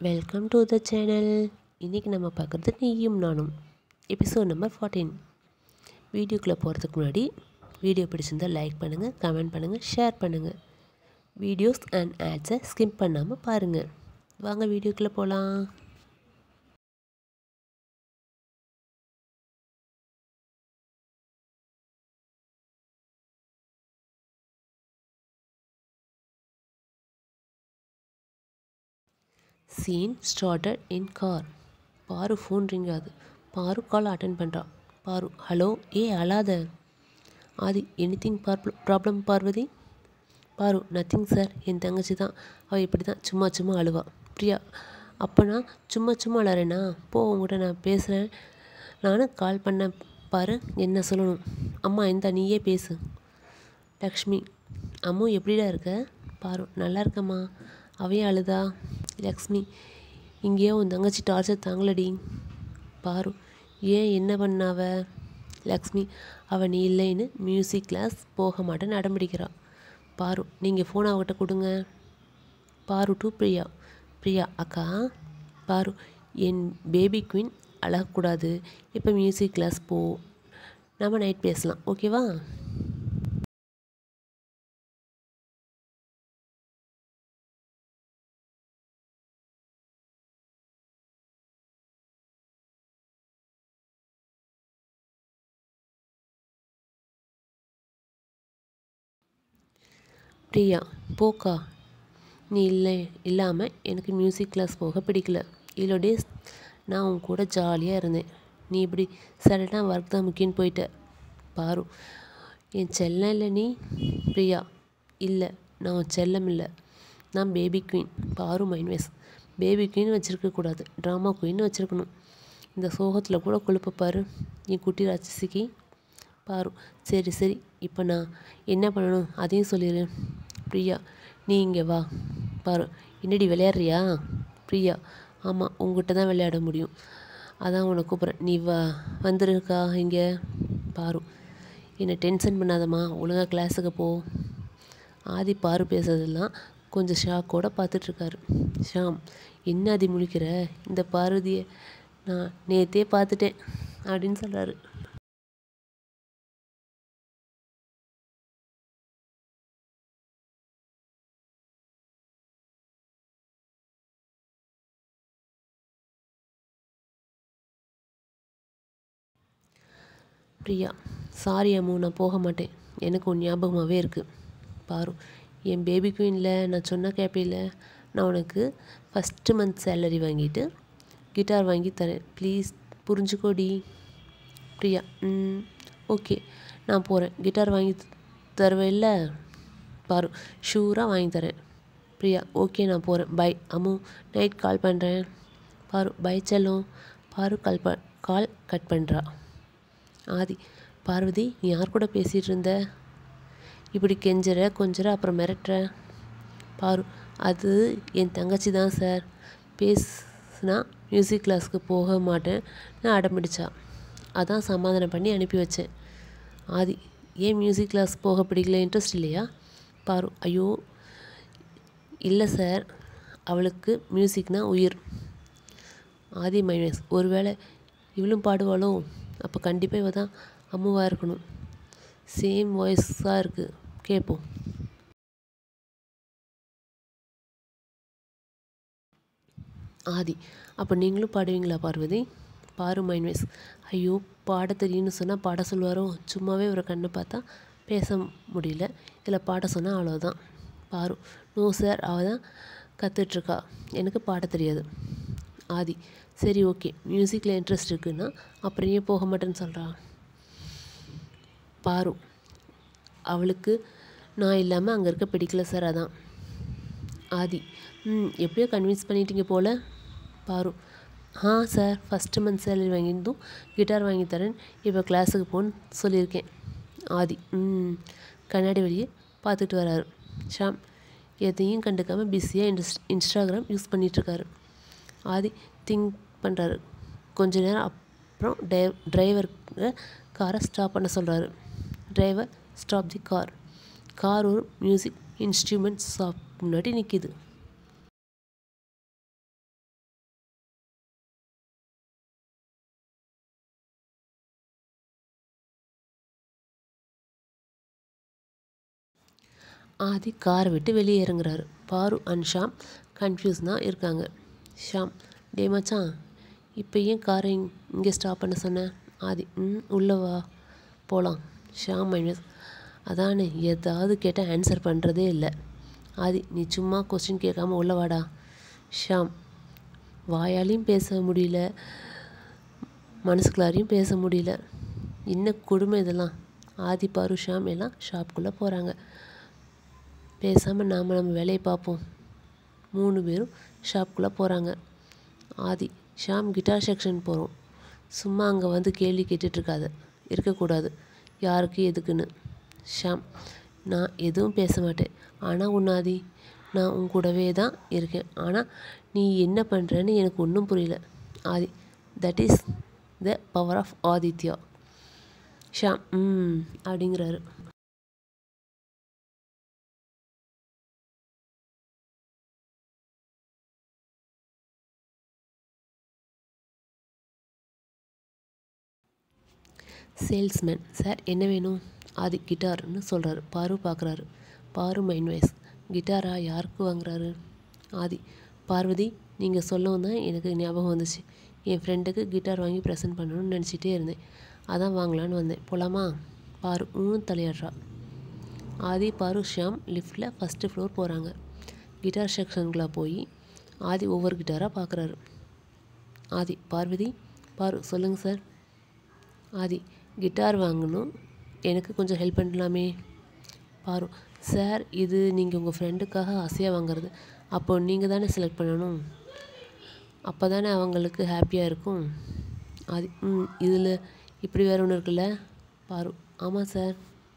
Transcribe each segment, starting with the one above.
welcome to the channel இன்றைக்கி நம்ம பார்க்குறது நீயும் நானும் எபிசோட் நம்பர் ஃபார்ட்டீன் வீடியோக்குள்ளே போகிறதுக்கு முன்னாடி வீடியோ பிடிச்சிருந்தால் லைக் பண்ணுங்கள் கமெண்ட் பண்ணுங்கள் ஷேர் பண்ணுங்கள் வீடியோஸ் அண்ட் ஆட்ஸை ஸ்கிப் பண்ணாமல் பாருங்கள் வாங்க வீடியோக்குள்ளே போகலாம் சீன் ஸ்டார்டட் இன் கார் பாரு ஃபோன் ரிங் ஆகுது பாரு கால் அட்டன் பண்ணுறா பாரு ஹலோ ஏ அழாத Aadhi anything problem Parvathi பாரு நத்திங் சார் என் தங்கச்சி தான் அவள் இப்படி தான் சும்மா சும்மா அழுவா பிரியா அப்போனா சும்மா சும்மா அழறேனா போ உங்கள்கிட்ட நான் பேசுகிறேன் நானும் கால் பண்ண பாரு என்ன சொல்லணும் அம்மா இந்த நீயே பேசு லக்ஷ்மி அம்மு எப்படிடா இருக்க பாரு நல்லா இருக்கம்மா அவையும் அழுதா லக்ஷ்மி இங்கேயோ உன் தங்கச்சி டார்ச்சர் தாங்களடி பாரு ஏன் என்ன பண்ணாவ லக்ஷ்மி அவள் நீ இல்லைன்னு மியூசிக் கிளாஸ் போக மாட்டேன்னு அடம்பிடிக்கிறா பாரு நீங்கள் ஃபோன் அவகிட்ட கொடுங்க பாரு டு பிரியா பிரியா அக்கா பாரு என் பேபி குயின் அழகக்கூடாது இப்போ மியூசிக் கிளாஸ் போ நம்ம நைட் பேசலாம் ஓகேவா பிரியா போக்கா நீ இல்லை இல்லாமல் எனக்கு மியூசிக் கிளாஸ் போக பிடிக்கல இவ்வளோ டேஸ் நான் உன் கூட ஜாலியாக இருந்தேன் நீ இப்படி சடனாக ஒர்க் தான் முக்கியன்னு போயிட்ட பாரு என் செல்லம் இல்லை நீ பிரியா இல்லை நான் உன் செல்லம் இல்லை நான் பேபி குயின் பாரு மைன்வேஸ் பேபி குயின் வச்சுருக்கக்கூடாது ட்ராமா குயின் வச்சுருக்கணும் இந்த சோகத்தில் கூட கொழுப்ப பாரு என் குட்டி ராட்சசிக்கு பாரு சரி சரி இப்போ நான் என்ன பண்ணணும் அதையும் சொல்லிடு பிரியா நீ இங்கே வா பாரு என்னடி விளையாடுறியா பிரியா ஆமாம் உங்ககிட்ட தான் விளையாட முடியும் அதான் உன்னை கூப்பிட்றேன் நீ வா வந்துருக்கா இங்கே பாரு என்னை டென்ஷன் பண்ணாதம்மா ஒழுங்காக கிளாஸுக்கு போ ஆதி பாரு பேசுறதெல்லாம் கொஞ்சம் ஷாக்கோடு பார்த்துட்ருக்காரு ஷாம் என்ன ஆதி முழிக்கிற இந்த பார்வதியை நான் நேற்றே பார்த்துட்டேன் அப்படின்னு சொல்கிறாரு பிரியா சாரி அம்மு நான் போக மாட்டேன் எனக்கு உன் ஞாபகமாகவே இருக்குது பாரு என் பேபி குயினில் நான் சொன்ன கேப்பில் நான் உனக்கு ஃபஸ்ட்டு மந்த் சேலரி வாங்கிட்டு கிட்டார் வாங்கி தரேன் ப்ளீஸ் புரிஞ்சுக்கோடி பிரியா ம் ஓகே நான் போகிறேன் கிட்டார் வாங்கி தருவேல்ல பாரு ஷூராக வாங்கி தரேன் பிரியா ஓகே நான் போகிறேன் பை அம்மு நைட் கால் பண்ணுறேன் பாரு பை செல்லும் பாரு கால் ப கால் கட் பண்ணுறா ஆதி பார்வதி நீ யார் கூட பேசிகிட்டு இருந்த இப்படி கெஞ்சுற கொஞ்சற அப்புறம் மிரட்டுற பாரு அது என் தங்கச்சி தான் சார் பேசுனா மியூசிக் கிளாஸ்க்கு போக மாட்டேன் நான் அடம்பிடிச்சா அதான் சமாதானம் பண்ணி அனுப்பி வச்சேன் ஆதி ஏன் மியூசிக் கிளாஸ் போக பிடிக்கல இன்ட்ரெஸ்ட் இல்லையா பாரு ஐயோ இல்லை சார் அவளுக்கு மியூசிக்னால் உயிர் ஆதி மைனஸ் ஒருவேளை இவளும் பாடுவாளோ அப்போ கண்டிப்பாக இவ தான் அம்முவாக இருக்கணும் சேம் வாய்ஸாக இருக்குது கேட்போம் ஆதி அப்போ நீங்களும் பாடுவீங்களா பார்வதி பாரு மைன்வேஸ் ஐயோ பாட தெரியும்னு சொன்னால் பாட சொல்லுவாரோ சும்மாவே ஒரு கண்ணை பார்த்தா பேச முடியல இதில் பாட சொன்னால் அவ்வளோதான் பாரு நோ சார் அவள் தான் கற்றுட்ருக்கா எனக்கு பாட தெரியாது ஆதி சரி ஓகே மியூசிக்கில் இன்ட்ரெஸ்ட் இருக்குன்னா அப்புறம் ஏன் போக மாட்டேன்னு சொல்கிறா பாரு அவளுக்கு நான் இல்லாமல் அங்கே இருக்க பிடிக்கல சார் அதான் ஆதி ம் எப்படியோ கன்வின்ஸ் பண்ணிட்டீங்க போல் பாரு ஆ சார் ஃபஸ்ட்டு மந்த் சேலரி வாங்கியிருந்தும் கிட்டார் வாங்கி தரேன் இப்போ கிளாஸுக்கு போன்னு சொல்லியிருக்கேன் ஆதி ம் கண்ணாடி வழியே பார்த்துட்டு வராரு ஷாம் எதையும் கண்டுக்காமல் பிஸியாக இன்ஸ்ட் இன்ஸ்டாகிராம் யூஸ் பண்ணிகிட்ருக்காரு ஆதி திங்க் பண்ணுறாரு கொஞ்ச நேரம் அப்புறம் டை டிரைவருக்கு காரை ஸ்டாப் பண்ண சொல்கிறாரு driver stop the car car ஒரு மியூசிக் இன்ஸ்ட்ருமெண்ட் ஷாப் முன்னாடி நிற்கிது ஆதி காரை விட்டு வெளியே இறங்குறாரு பாரு அண்ட் ஷாம் கன்ஃபியூஸ் தான் இருக்காங்க ஷாம் டே மச்சான் இப்போ ஏன் காரை இங் இங்கே ஸ்டாப் பண்ண சொன்னேன் ஆதி ம் உள்ளே வா போகலாம் ஷாம் மைனஸ் அதானே ஏதாவது கேட்டால் ஆன்சர் பண்ணுறதே இல்லை ஆதி நீ சும்மா கொஸ்டின் கேட்காம உள்ள வாடா ஷாம் வாயாலையும் பேச முடியல மனசுக்குள்ளாரையும் பேச முடியல என்ன கொடுமை இதெல்லாம் ஆதி பாரு ஷாம் எல்லாம் ஷாப்புக்குள்ளே போகிறாங்க பேசாமல் நாம் நம்ம வேலையை பார்ப்போம் மூணு பேரும் ஷாப்புக்குள்ளே போகிறாங்க ஆதி ஷாம் கிட்டார் செக்ஷன் போகிறோம் சும்மா அங்கே வந்து கேள்வி கேட்டுட்ருக்காத இருக்கக்கூடாது யாருக்கு எதுக்குன்னு ஷாம் நான் எதுவும் பேச மாட்டேன் ஆனால் உன்னாதி நான் உன் கூடவே தான் இருக்கேன் ஆனால் நீ என்ன பண்ணுறன்னு எனக்கு ஒன்றும் புரியல Aadhi that is the power of Aditya Sham ம் அப்படிங்கிறாரு சேல்ஸ்மேன் சார் என்ன வேணும் ஆதி கிட்டார்னு சொல்கிறாரு பாரு பார்க்குறாரு பாரு மைண்ட் வாய்ஸ் கிட்டாரா யாருக்கு வாங்குறாரு ஆதி பார்வதி நீங்கள் சொல்லவும் தான் எனக்கு ஞாபகம் வந்துச்சு என் ஃப்ரெண்டுக்கு கிட்டார் வாங்கி ப்ரெசென்ட் பண்ணணும்னு நினச்சிட்டே இருந்தேன் அதான் வாங்கலான்னு வந்தேன் போலாமா பாரு ஊன் தலையாடுறா ஆதி பாரு ஷியாம் லிஃப்ட்டில் ஃபஸ்ட்டு ஃப்ளோர் போகிறாங்க கிட்டார் செக்ஷனுக்குள்ளே போய் ஆதி ஒவ்வொரு கிட்டாராக பார்க்குறாரு ஆதி பார்வதி பாரு சொல்லுங்கள் சார் ஆதி கிட்டார் வாங்கணும் எனக்கு கொஞ்சம் ஹெல்ப் பண்ணலாமே பாரு சார் இது நீங்கள் உங்கள் ஃப்ரெண்டுக்காக ஆசையாக வாங்குறது அப்போ நீங்கள் தானே செலக்ட் பண்ணணும் அப்போ தானே அவங்களுக்கு ஹாப்பியாக இருக்கும் ஆதி ம் இதில் இப்படி வேறு ஒன்று இருக்குல்ல பாரு ஆமாம் சார்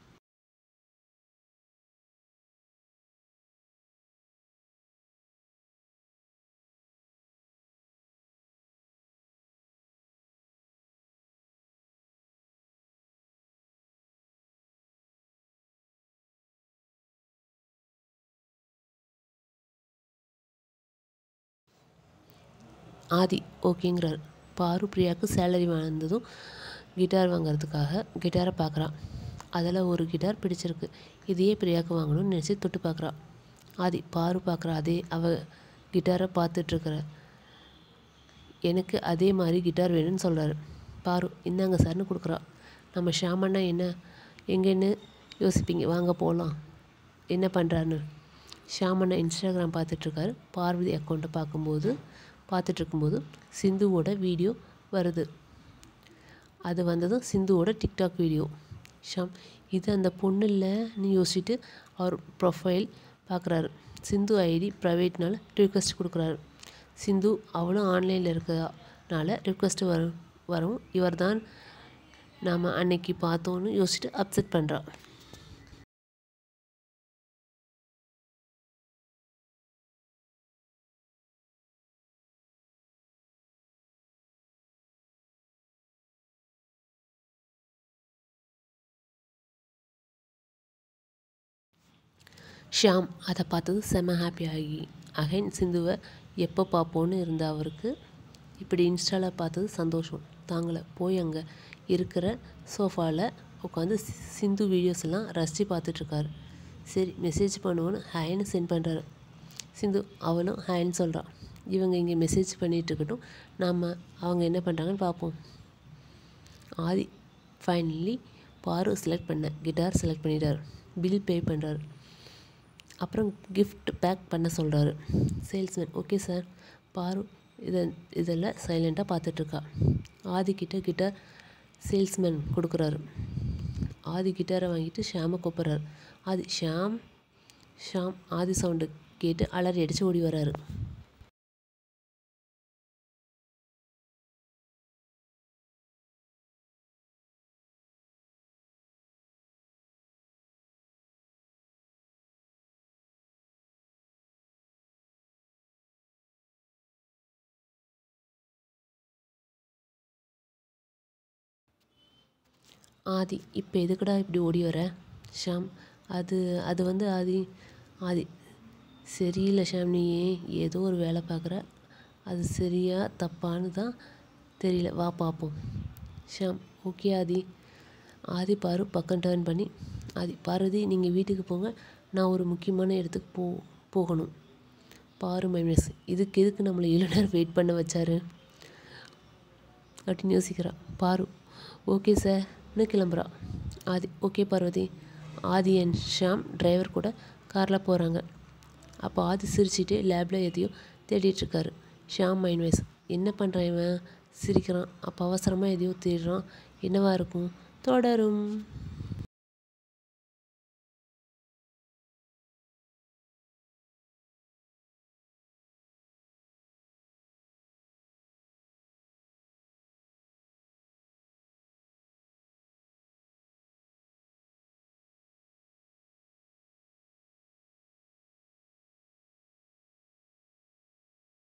ஆதி ஓகேங்கிறார் பாரு பிரியாவுக்கு சேலரி வந்ததும் கிட்டார் வாங்குறதுக்காக கிட்டாரை பார்க்குறான் அதில் ஒரு கிட்டார் பிடிச்சிருக்கு இதையே பிரியாவுக்கு வாங்கணும்னு நினச்சி தொட்டு பார்க்குறா ஆதி பாரு பார்க்குறா அதே அவ கிட்டாரை பார்த்துட்ருக்குற எனக்கு அதே மாதிரி கிட்டார் வேணும்னு சொல்கிறாரு பாரு இந்தாங்க சார்னு கொடுக்குறா நம்ம ஷாமண்ணா என்ன எங்கேன்னு யோசிப்பீங்க வாங்க போகலாம் என்ன பண்ணுறாருன்னு ஷாமண்ணா இன்ஸ்டாகிராம் பார்த்துட்ருக்காரு பார்வதி அக்கௌண்ட்டை பார்க்கும்போது பார்த்துட்ருக்கும்போது சிந்துவோட வீடியோ வருது அது வந்ததும் சிந்துவோட டிக்டாக் வீடியோ ஷாம் இது அந்த பொண்ணு இல்லைன்னு யோசிச்சுட்டு அவர் ப்ரொஃபைல் பார்க்குறாரு சிந்து ஐடி ப்ரைவேட்னால ரிக்வெஸ்ட் கொடுக்குறாரு சிந்து அவளும் ஆன்லைனில் இருக்கிறனால ரிக்வெஸ்ட் வரும் வரும் இவர் தான் நாம் அன்னைக்கு பார்த்தோன்னு யோசிச்சுட்டு அப்செட் பண்ணுறா ஷியாம் அதை பார்த்தது செம ஹாப்பி ஆகி அகைன் சிந்துவை எப்போ பார்ப்போன்னு இருந்த அவருக்கு இப்படி இன்ஸ்டாவில் பார்த்தது சந்தோஷம் தாங்கலை போய் அங்கே இருக்கிற சோஃபாவில் உட்காந்து சிந்து வீடியோஸ் எல்லாம் ரசித்து பார்த்துட்ருக்காரு சரி மெசேஜ் பண்ணுவோன்னு ஹேன்னு சென்ட் பண்ணுறாரு சிந்து அவளும் ஹேன்னு சொல்கிறான் இவங்க இங்கே மெசேஜ் பண்ணிகிட்டு இருக்கட்டும் நாம் அவங்க என்ன பண்ணுறாங்கன்னு பார்ப்போம் ஆதி ஃபைனலி பாரு செலக்ட் பண்ண கிட்டார் செலக்ட் பண்ணிட்டார் பில் பே பண்ணுறாரு அப்புறம் கிஃப்ட் பேக் பண்ண சொல்கிறாரு சேல்ஸ்மேன் ஓகே சார் பாரு இதை இதெல்லாம் சைலண்ட்டாக பார்த்துட்ருக்கா ஆதி கிட்ட கிட்டார் சேல்ஸ்மேன் கொடுக்குறாரு ஆதி கிட்டாரை வாங்கிட்டு ஷாமை கூப்பிட்றாரு ஆதி ஷாம் ஷாம் ஆதி சவுண்டு கேட்டு அலறி அடித்து ஓடி வராரு ஆதி இப்போ எதுக்குடா இப்படி ஓடி வர ஷாம் அது அது வந்து ஆதி ஆதி சரியில்லை ஷாம் நீ ஏதோ ஒரு வேலை பார்க்குற அது சரியா தப்பான்னு தான் தெரியல வா பார்ப்போம் ஷாம் ஓகே ஆதி ஆதி பாரு பக்கம் டேர்ன் பண்ணி ஆதி பார்வதி நீங்கள் வீட்டுக்கு போங்க நான் ஒரு முக்கியமான இடத்துக்கு போ போகணும் பாரு மைனஸ் இதுக்கு எதுக்கு நம்மளை இவ்வளோ நேரம் வெயிட் பண்ண வச்சாரு அப்படின்னு யோசிக்கிறா பாரு ஓகே சார் இன்னும் கிளம்புறா Aadhi okay Parvathi Aadhi and Sham driver கூட காரில் போகிறாங்க அப்போ ஆதி சிரிச்சிட்டு லேபில் எதையோ தேடிட்டுருக்காரு ஷாம் மைண்ட் வைஸ் என்ன பண்ணுறான் இவன் சிரிக்கிறான் அப்போ அவசரமாக எதையோ தேடுறான் என்னவா இருக்கும் தொடரும்